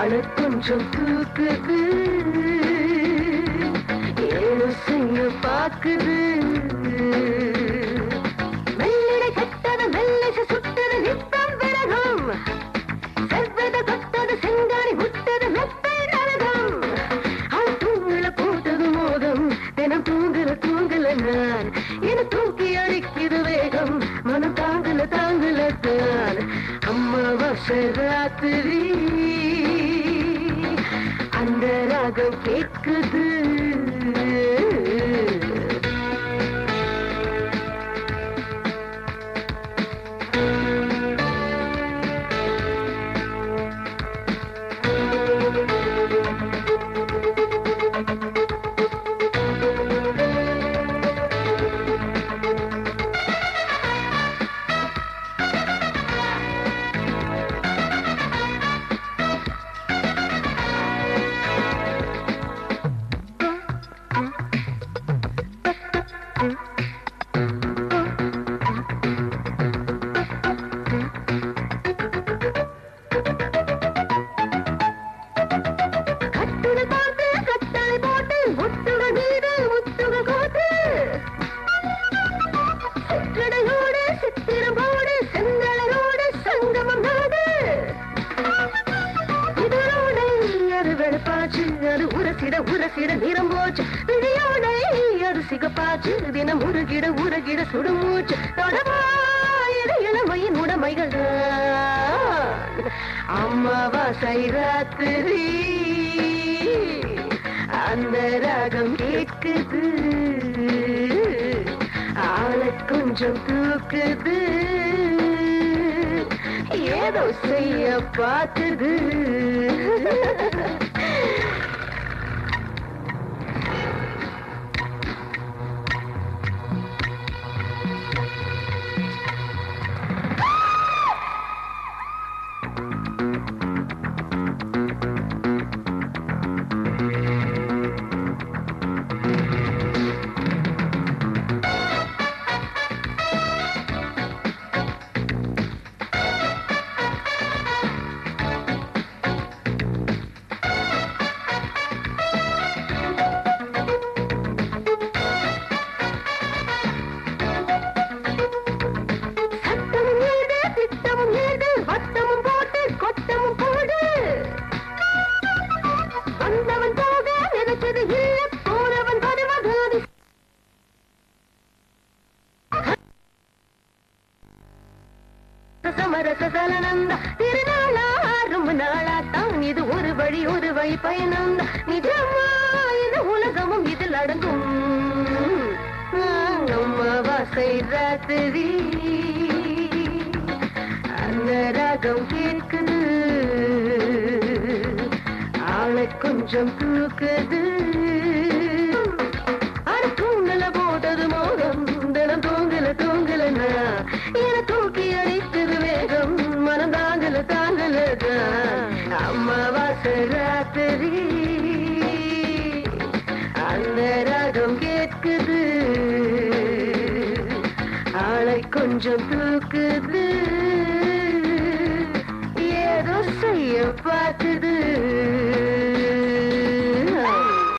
ஆளு கொஞ்சம் தூக்குது ஏழு செய்ய பாக்குது மெல்லடை கட்டது மெல்லிசை சுட்டது நித்தம் விரகம் செவ்வது கொத்தது செங்காரி முட்டது மெத்தை நரகம் அவன் தூங்கல போட்டது மோதம் தினம் தூங்கல தூங்கல நான் என தூக்கி அழிக்குது வேகம் மனம் தாங்கல தாங்கல தான் அம்மா வருஷ ராத்திரி அந்த ராகம் கேட்குது கட்டுடல் பார்த்து கட்டளை போட்டு முத்துகள் மீது முத்துகள் கோத்து சிற்றடையோடு சித்திரமோடு செந்தளரோடு சங்கமம் நாடு இதனோடு அது வெளுப்பாச்சு அது உரசிட உரசிட நிறம் போச்சு விழியோடை அது சிகப்பாச்சு தினம் உருகிட உருகிட சுடுமூச்சு தொடவா இது இளமையின் உடமைகள் அம்மாவாசை ராத்திரி அந்த ராகம் கேட்குது ஆளை கொஞ்சம் தூக்குது ஏதோ செய்ய பார்க்குது சட்டமும் ஏது திட்டமும் ஏது வட்டமும் போட்டு கொட்டமும் போடு வந்தவன் போக நினைச்சது இல்ல போனவன் வருவது அது சமரச சலனந்த திருநாளா ரொம்ப நாளாத்தான் இது ஒரு வழி ஒரு வழி பயணம் நிஜமா இந்த உலகமும் இதில் அடங்கும் அம்மாவாசை ராத்திரி அந்த ராகம் கேட்குது ஆளை கொஞ்சம் தூக்குது அட தூங்கல போட்டது மோகம் தினம் தூங்கல தூங்கல என தூக்கி அடித்தது வேகம் மனம் தாங்கல தாங்கல அம்மாவாசை ராத்திரி அந்த ராகம் கேட்குது ஆளை கொஞ்சம் தூக்குது ஏதோ செய்ய பார்க்குது